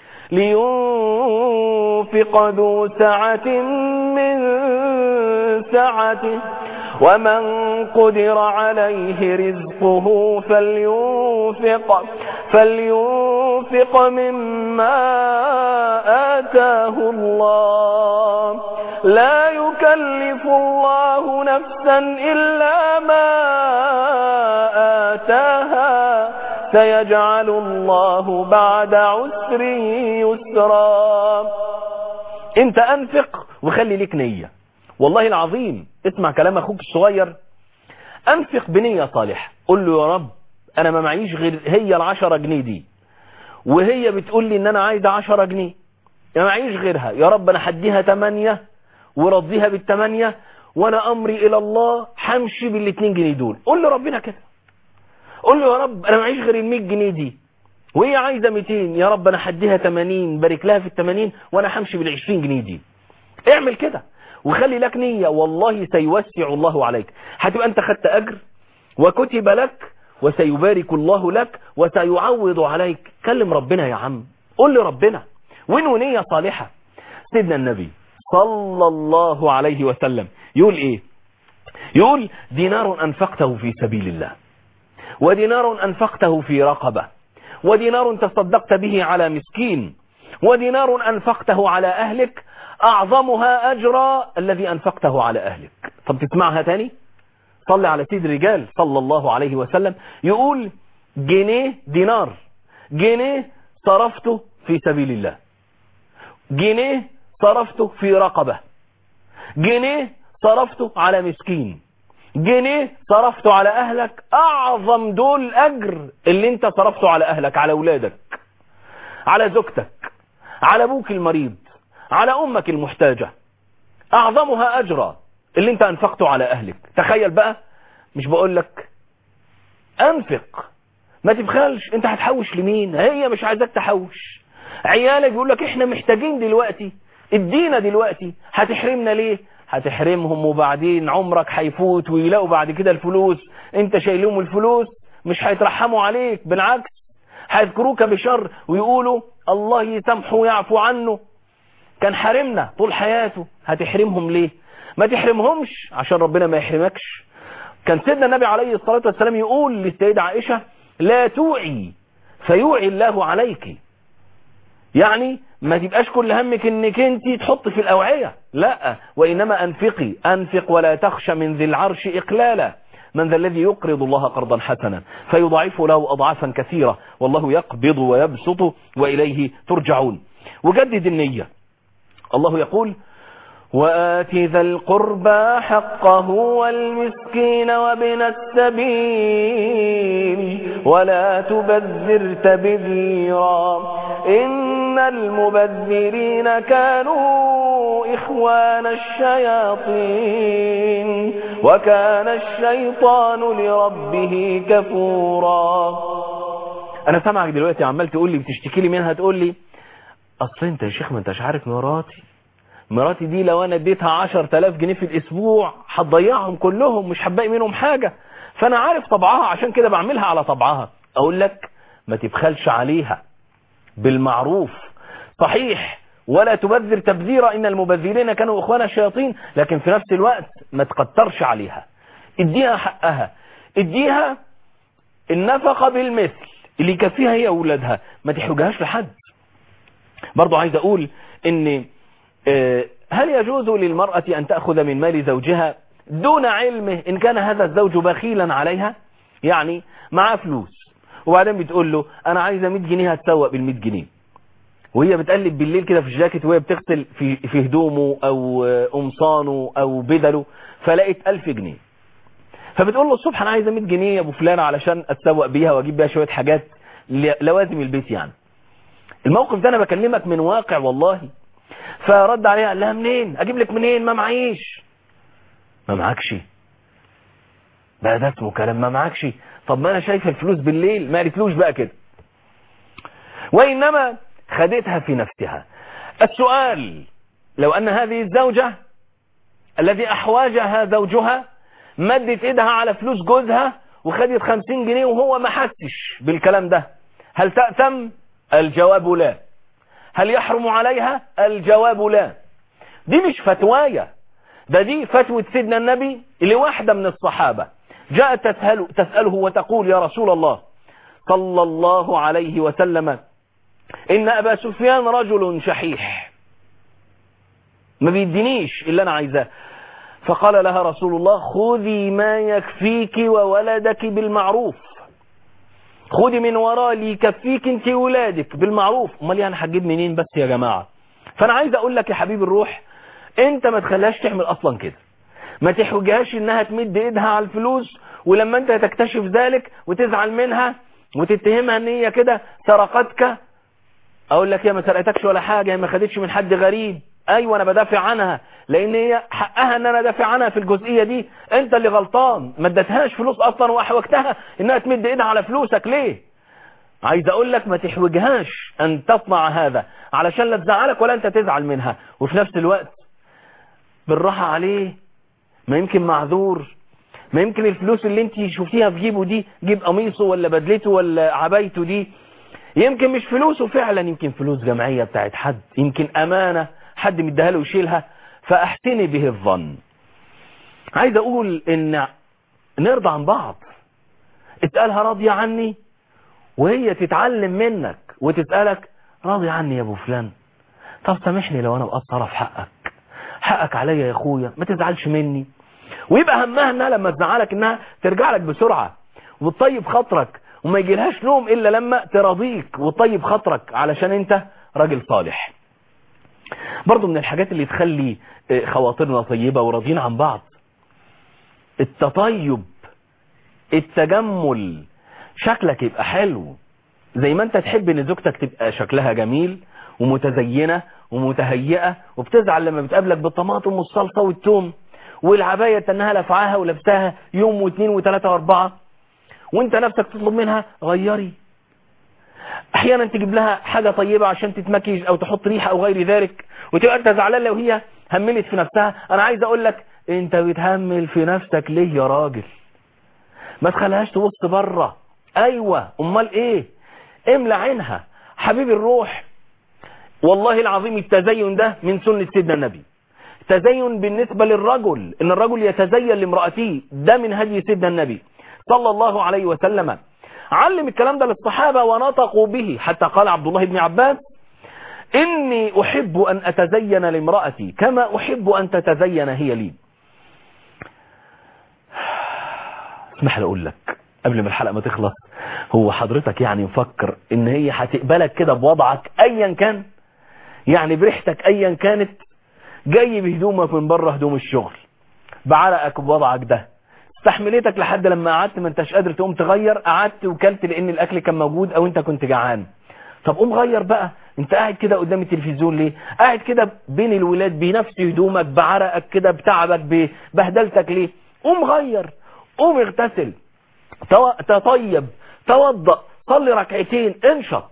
لينفق ذو سعة من سعته ومن قدر عليه رزقه فلينفق فلينفق مما آتاه الله لا يكلف الله نفسا إلا ما آتاها سيجعل الله بعد عسر يسرا انت انفق وخلي لك نية والله العظيم اسمع كلام اخوك الصغير انفق بنية صالحة قل له يا رب انا ما معيش غير هي العشرة جنيه دي وهي بتقول لي ان انا عايزة عشرة جنيه ما معيش غيرها يا رب انا حديها تمانية ورضيها بالتمانية وانا امري الى الله همشي بالاتنين جنيه دول قول له ربنا كده قول له يا رب انا معيش غير المية جنيه دي وهي عايزة 200 يا رب انا حديها 80 بارك لها في ال 80 وانا همشي بال 20 جنيه دي اعمل كده وخلي لك نية والله سيوسع الله عليك هتبقى انت خدت اجر وكتب لك وسيبارك الله لك وسيعوض عليك كلم ربنا يا عم قول لربنا وانه نية صالحة سيدنا النبي صلى الله عليه وسلم يقول ايه يقول دينار انفقته في سبيل الله ودينار انفقته في رقبة ودينار تصدقت به على مسكين ودينار انفقته على اهلك اعظمها اجرا الذي انفقته على اهلك طب تسمعها تاني صلي على سيد الرجال صلى الله عليه وسلم يقول جنيه دينار جنيه صرفته في سبيل الله جنيه صرفته في رقبة جنيه صرفته على مسكين جنيه صرفته على اهلك اعظم دول اجر اللي انت صرفته على اهلك على اولادك على زوجتك على ابوك المريض على امك المحتاجة اعظمها اجرا اللي انت انفقته على اهلك تخيل بقى مش بقول لك انفق ما تبخلش انت هتحوش لمين هي مش عايزاك تحوش عيالك بيقول لك احنا محتاجين دلوقتي ادينا دلوقتي هتحرمنا ليه هتحرمهم وبعدين عمرك هيفوت ويلاقوا بعد كده الفلوس انت شايلهم الفلوس مش هيترحموا عليك بالعكس هيذكروك بشر ويقولوا الله يسامحه ويعفو عنه كان حرمنا طول حياته هتحرمهم ليه ما تحرمهمش عشان ربنا ما يحرمكش كان سيدنا النبي عليه الصلاة والسلام يقول للسيدة عائشة لا توعي فيوعي الله عليك يعني ما تبقاش كل همك انك انت تحط في الاوعية لا وانما انفقي انفق ولا تخشى من ذي العرش اقلالا من ذا الذي يقرض الله قرضا حسنا فيضاعف له اضعافا كثيرة والله يقبض ويبسط واليه ترجعون وجدد النية الله يقول وآت ذا القربى حقه والمسكين وابن السبيل ولا تبذر تبذيرا إن المبذرين كانوا إخوان الشياطين وكان الشيطان لربه كفورا أنا سامعك دلوقتي عمال تقول لي بتشتكي لي منها تقول لي أصل أنت يا شيخ ما أنتش عارف مراتي مراتي دي لو انا اديتها 10000 جنيه في الاسبوع هتضيعهم كلهم مش هتبقى منهم حاجة فانا عارف طبعها عشان كده بعملها على طبعها اقول لك ما تبخلش عليها بالمعروف صحيح ولا تبذر تبذيرا ان المبذرين كانوا اخوان الشياطين لكن في نفس الوقت ما تكترش عليها اديها حقها اديها النفقة بالمثل اللي يكفيها هي اولادها ما تحرجهاش لحد برضو عايز اقول ان هل يجوز للمرأة أن تأخذ من مال زوجها دون علمه إن كان هذا الزوج بخيلا عليها يعني معاه فلوس وبعدين بتقول له أنا عايزة 100 جنيه هتسوق بال 100 جنيه وهي بتقلب بالليل كده في الجاكيت وهي بتغسل في في هدومه أو قمصانه أو بدله فلقيت 1000 جنيه فبتقول له الصبح أنا عايزة 100 جنيه يا أبو فلان علشان أتسوق بيها وأجيب بيها شوية حاجات لوازم البيت يعني الموقف ده أنا بكلمك من واقع والله فرد عليها قال لها منين اجيب لك منين ما معيش ما معكش بقى ده اسمه كلام ما معكش طب ما انا شايف الفلوس بالليل ما قالتلوش بقى كده وانما خدتها في نفسها السؤال لو ان هذه الزوجة الذي احواجها زوجها مدت ايدها على فلوس جوزها وخدت خمسين جنيه وهو ما حسش بالكلام ده هل تأتم الجواب لا هل يحرم عليها الجواب لا دي مش فتواية ده دي فتوى سيدنا النبي لواحدة من الصحابة جاءت تسأله, تسأله وتقول يا رسول الله صلى الله عليه وسلم إن أبا سفيان رجل شحيح ما بيدينيش اللي أنا عايزاه فقال لها رسول الله خذي ما يكفيك وولدك بالمعروف خدي من وراه اللي يكفيك انت ولادك بالمعروف امال يعني هتجيب منين بس يا جماعة فانا عايز اقول لك يا حبيب الروح انت ما تخليهاش تعمل اصلا كده ما تحوجهاش انها تمد ايدها على الفلوس ولما انت تكتشف ذلك وتزعل منها وتتهمها ان هي كده سرقتك اقول لك هي ما سرقتكش ولا حاجة هي ما خدتش من حد غريب ايوه انا بدافع عنها لان هي حقها ان انا ادافع عنها في الجزئية دي انت اللي غلطان ما ادتهاش فلوس اصلا واحوجتها انها تمد ايدها على فلوسك ليه عايز اقول لك ما تحوجهاش ان تصنع هذا علشان لا تزعلك ولا انت تزعل منها وفي نفس الوقت بالراحة عليه ما يمكن معذور ما يمكن الفلوس اللي انت شفتيها في جيبه دي جيب قميصه ولا بدلته ولا عبايته دي يمكن مش فلوسه فعلا يمكن فلوس جمعية بتاعت حد يمكن امانة حد مديها له يشيلها فاحسني به الظن عايز اقول ان نرضى عن بعض اسألها راضية عني وهي تتعلم منك وتسألك راضي عني يا ابو فلان طب سامحني لو انا مقصره في حقك حقك عليا يا اخويا ما تزعلش مني ويبقى همها انها لما تزعلك انها ترجع لك بسرعة وتطيب خاطرك وما يجيلهاش نوم الا لما تراضيك وتطيب خاطرك علشان انت راجل صالح برضو من الحاجات اللي تخلي خواطرنا طيبة وراضيين عن بعض التطيب التجمل شكلك يبقى حلو زي ما انت تحب ان زوجتك تبقى شكلها جميل ومتزينة ومتهيئة وبتزعل لما بتقابلك بالطماطم والصلصة والثوم والعباية تنها لفعاها ولبسها يوم واثنين وثلاثة واربعة وانت نفسك تطلب منها غيري احيانا تجيب لها حاجة طيبة عشان تتمكيج او تحط ريحة او غير ذلك وتبقى انت زعلان لو هي هملت في نفسها انا عايز اقول لك انت بتهمل في نفسك ليه يا راجل ما تخليهاش تبص بره ايوه امال ايه املى عينها حبيب الروح والله العظيم التزين ده من سنة سيدنا النبي تزين بالنسبة للرجل ان الرجل يتزين لامرأته ده من هدي سيدنا النبي صلى الله عليه وسلم علم الكلام ده للصحابة ونطقوا به حتى قال عبد الله بن عباس إني أحب أن أتزين لامرأتي كما أحب أن تتزين هي لي اسمح لي أقول لك قبل ما الحلقة ما تخلص هو حضرتك يعني مفكر ان هي هتقبلك كده بوضعك ايا كان يعني بريحتك ايا كانت جاي بهدومك من بره هدوم الشغل بعرقك بوضعك ده استحملتك لحد لما قعدت ما انتش قادر تقوم تغير قعدت وكلت لان الاكل كان موجود او انت كنت جعان طب قوم غير بقى انت قاعد كده قدام التلفزيون ليه قاعد كده بين الولاد بنفس هدومك بعرقك كده بتعبك ببهدلتك ليه قوم غير قوم اغتسل تطيب توضأ صلي ركعتين انشط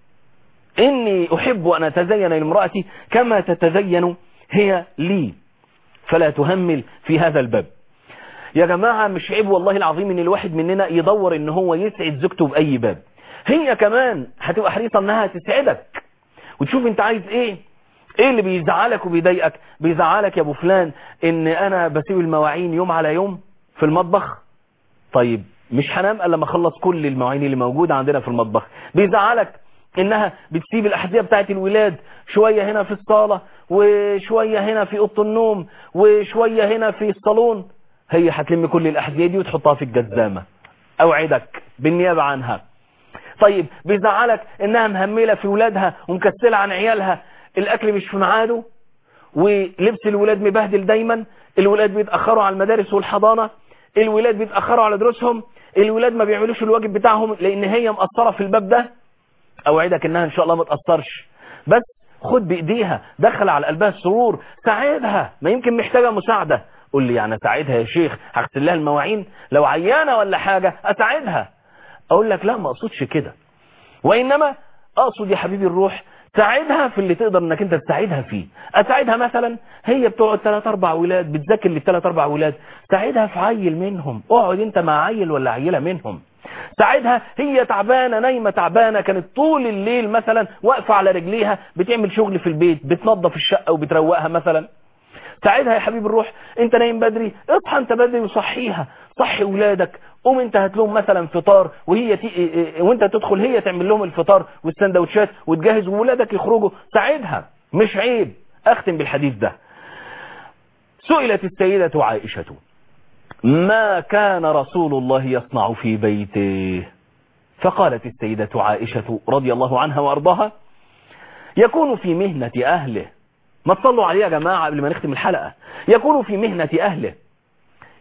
إني أحب أن أتزين لامرأتي كما تتزين هي لي فلا تهمل في هذا الباب يا جماعة مش عيب والله العظيم ان الواحد مننا يدور ان هو يسعد زوجته بأي باب هي كمان هتبقى حريصة انها تسعدك وتشوف انت عايز ايه ايه اللي بيزعلك وبيضايقك بيزعلك يا ابو فلان ان انا بسيب المواعين يوم على يوم في المطبخ طيب مش هنام الا لما اخلص كل المواعين اللي موجوده عندنا في المطبخ بيزعلك انها بتسيب الاحذيه بتاعت الولاد شويه هنا في الصاله وشويه هنا في اوضه النوم وشويه هنا في الصالون هي هتلم كل الاحذيه دي وتحطها في الجزامه اوعدك بالنيابه عنها طيب بيزعلك انها مهمله في ولادها ومكسله عن عيالها الاكل مش في ميعاده ولبس الولاد مبهدل دايما الولاد بيتاخروا على المدارس والحضانه الولاد بيتاخروا على دروسهم الولاد ما بيعملوش الواجب بتاعهم لان هي مقصره في الباب ده اوعدك انها ان شاء الله ما تاثرش بس خد بايديها دخل على قلبها السرور ساعدها ما يمكن محتاجه مساعده قول لي يعني اساعدها يا شيخ هغسل لها المواعين لو عيانه ولا حاجه اساعدها اقول لك لا ما اقصدش كده وانما اقصد يا حبيبي الروح ساعدها في اللي تقدر انك انت تساعدها فيه اساعدها مثلا هي بتقعد 3 4 ولاد بتذاكر للثلاث اربع ولاد ساعدها في عيل منهم اقعد انت مع عيل ولا عيله منهم ساعدها هي تعبانه نايمه تعبانه كانت طول الليل مثلا واقفه على رجليها بتعمل شغل في البيت بتنظف الشقه وبتروقها مثلا ساعدها يا حبيب الروح انت نايم بدري اصحى انت بدري وصحيها صحي ولادك قوم انت هات لهم مثلا فطار وهي تي... وانت تدخل هي تعمل لهم الفطار والسندوتشات وتجهز وولادك يخرجوا ساعدها مش عيب اختم بالحديث ده سئلت السيدة عائشة ما كان رسول الله يصنع في بيته فقالت السيدة عائشة رضي الله عنها وارضاها يكون في مهنة اهله ما تصلوا عليه يا جماعة قبل ما نختم الحلقة يكون في مهنة أهله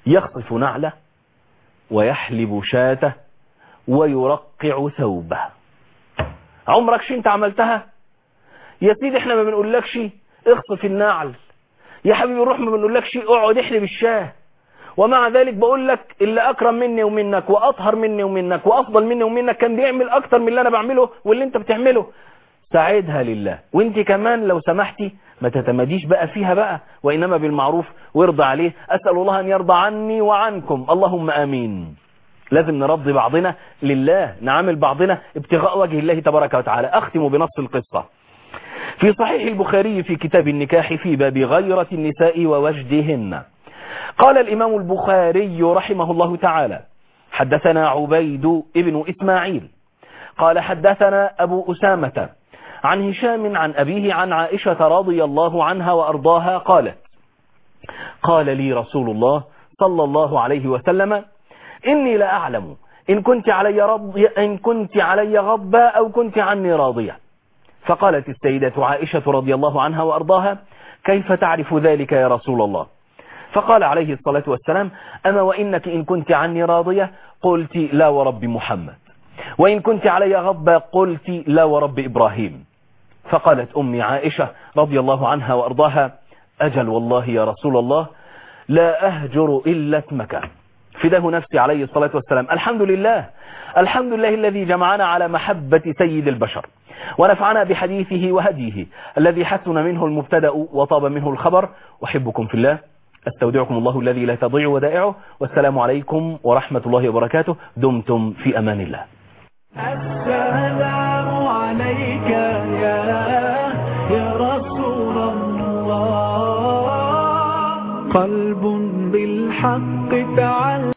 يخطف نعله ويحلب شاته ويرقع ثوبه عمرك شي انت عملتها يا سيدي احنا ما بنقولكش اخطف النعل يا حبيبي روح ما بنقولكش اقعد احلب الشاه ومع ذلك بقول لك اللي اكرم مني ومنك واطهر مني ومنك وافضل مني ومنك كان بيعمل اكتر من اللي انا بعمله واللي انت بتعمله ساعدها لله وانت كمان لو سمحتي ما تتمديش بقى فيها بقى وانما بالمعروف وارضى عليه اسال الله ان يرضى عني وعنكم اللهم امين لازم نرضي بعضنا لله نعامل بعضنا ابتغاء وجه الله تبارك وتعالى اختم بنص القصه في صحيح البخاري في كتاب النكاح في باب غيرة النساء ووجدهن قال الإمام البخاري رحمه الله تعالى حدثنا عبيد ابن إسماعيل قال حدثنا أبو أسامة عن هشام عن أبيه عن عائشة رضي الله عنها وأرضاها قالت قال لي رسول الله صلى الله عليه وسلم إني لا أعلم إن كنت علي, رض إن كنت علي غضبا أو كنت عني راضية فقالت السيدة عائشة رضي الله عنها وأرضاها كيف تعرف ذلك يا رسول الله فقال عليه الصلاة والسلام أما وإنك إن كنت عني راضية قلت لا ورب محمد وإن كنت علي غضبا قلت لا ورب إبراهيم فقالت أمي عائشة رضي الله عنها وأرضاها أجل والله يا رسول الله لا أهجر إلا اسمك فداه نفسي عليه الصلاة والسلام الحمد لله الحمد لله الذي جمعنا على محبة سيد البشر ونفعنا بحديثه وهديه الذي حسن منه المبتدا وطاب منه الخبر أحبكم في الله استودعكم الله الذي لا تضيع ودائعه والسلام عليكم ورحمة الله وبركاته دمتم في أمان الله السلام عليك يا يا رسول الله قلب بالحق تعلق